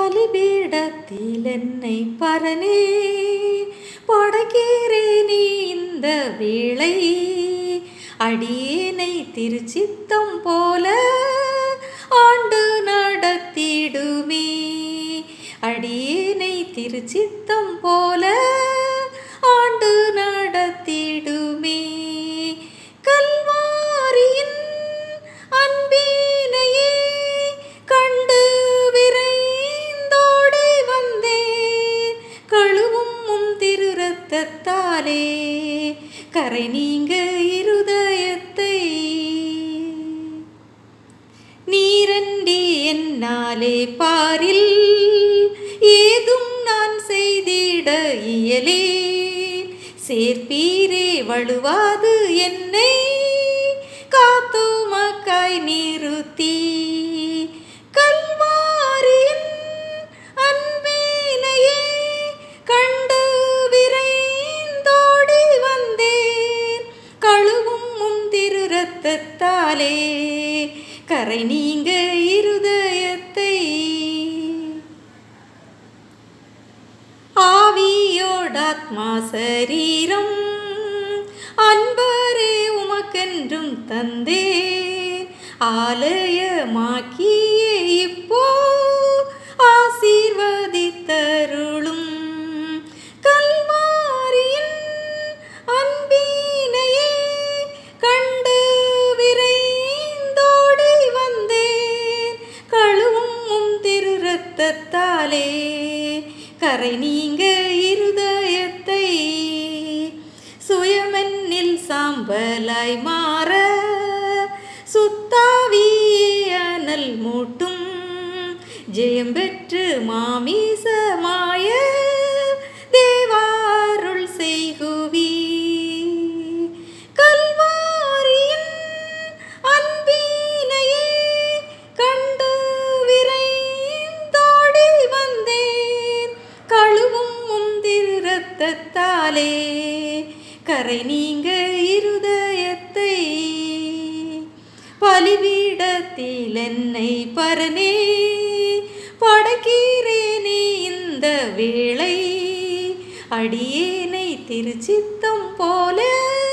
பலிபீடத்தில் என்னை பரனே படைக்கிறேனே இந்த வேளை அடியேனை திருச்சித்தம் போல ஆண்டு நடத்திடுமே அடியேனை திருச்சித்தம் போல ஆண்டு நடத்திடுமே கல்வாரியின் அன்பினையே கண்டு விரைந்தோடி வந்தேன் கழுவும் உம் திரு ரத்தத்தாலே கரை நீங்க இருதயத்தை நீரண்டி என்னாலே பாரில் ஏதும் நான் செய்திட இயலேன் சேர்ப்பீரே வழுவாது என்னை காத்துமக்காய் நிறுத்தி கல்வாரியின் அன்பினையே கண்டு விரைந்தோடி வந்தேன் கழுவும் உம் திரு ரத்தத்தாலே கரை நீங்க இருதயத்தை ஆவியோடாத்மா சரீரம் அன்பரே உமக்கென்றும் தந்தேன் ஆலயமாக்கியே இப்போ ஆசீர்வதித்தருளும் கல்வாரியின் அன்பினையே கண்டு விரைந்தோடி வந்தேன் கழுவும் உம் திரு ரத்தத்தாலே கரை நீங்க இருதயத்தை சுயமென்னில் சாம்பலாய் மாற சுத்தாவியே அனல் மூட்டும் ஜெயம் பெற்று மாமீசமாய தேவாருள் செய்குவி கல்வாரியின் அன்பினையே கண்டு விரைந்தோடி வந்தேன் கழுவும் உம் திரு ரத்தத்தாலே கரை நீங்க இருதயத்தை பலிபீடத்தில் என்னை பரனே படைக்கிறேனே இந்த வேளை அடியேனை திருச்சித்தம் போல